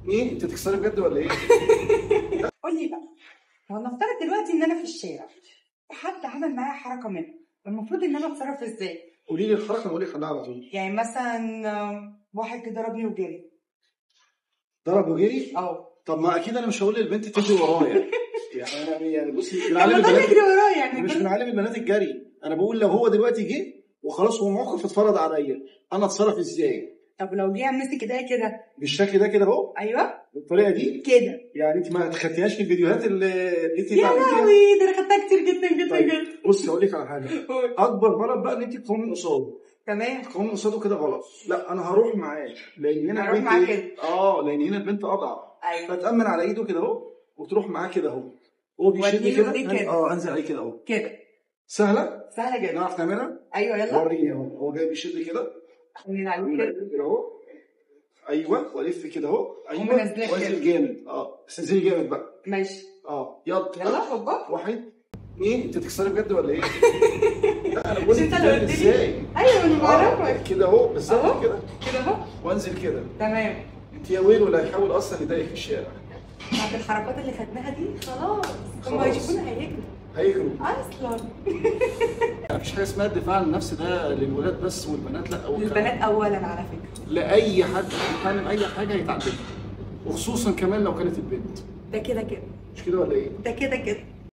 ايه انت تكسري بجد ولا ايه؟ قول لي بقى هو نفترض دلوقتي ان انا في الشارع وحد عمل معايا حركه منه المفروض ان انا اتصرف ازاي قولي لي الحركه واقول لك خليها على طول يعني مثلا آم، واحد كده ضربني وجري ضرب وجري اه طب ما اكيد انا مش هقول للبنت تجري ورايا يعني انا يعني بصي من طب عالم ما ده البنات يجري ورايا يعني مش كل- من عالم البنات الجري انا بقول لو هو دلوقتي جه وخلاص هو موقف اتفرض عليا انا اتصرف ازاي؟ طب لو جه مسك ايديا كده بالشكل ده كده اهو ايوه بالطريقه دي كده يعني انت ما خدتيهاش في الفيديوهات اللي اللي انت يا اتعلمتيها لهوي ده انا خدتها كتير جدا جدا طيب جدا بصي اقول لك على حاجه قول. اكبر غلط بقى ان انت تقومي قصاده تمام تقومي قصاده كده غلط لا انا هروح معاه لان هنا هروح البنت معاه إيه؟ كده. اه لان هنا البنت اضعف ايوه فتامن على ايده كده اهو وتروح معاه كده اهو هو بيشد واديله كده إيديه كده. اه انزل عليه كده اهو كده سهله سهله جدا نعرف نعملها ايوه يلا وريني اهو هو جاي بيشد كده من عليه كده كده اهو ايوه والف كده اهو ايوه ومنزلك وانزل كده. جامد اه بس انزلي جامد بقى ماشي اه يلا يلا هوبا واحد ايه انت تكسري بجد ولا ايه؟ لا انا بقول مش لك انت اللي تعمل قلت لي؟ ازاي ايوه انا آه، بعرفك كده اهو بالظبط أهو. كده كده اهو وانزل كده تمام انت يا ويل ولا هيحاول اصلا يضايق في الشارع بعد الحركات اللي خدناها دي خلاص هم خلاص. هيشوفونا هيجروا هيجروا اصلا مفيش حاجه اسمها الدفاع عن النفس ده للولاد بس والبنات لا أو البنات اولا على فكره لاي حد بيتعلم اي حاجه هيتعلمها وخصوصا كمان لو كانت البنت ده كده كده مش كده ولا ايه؟ ده كده كده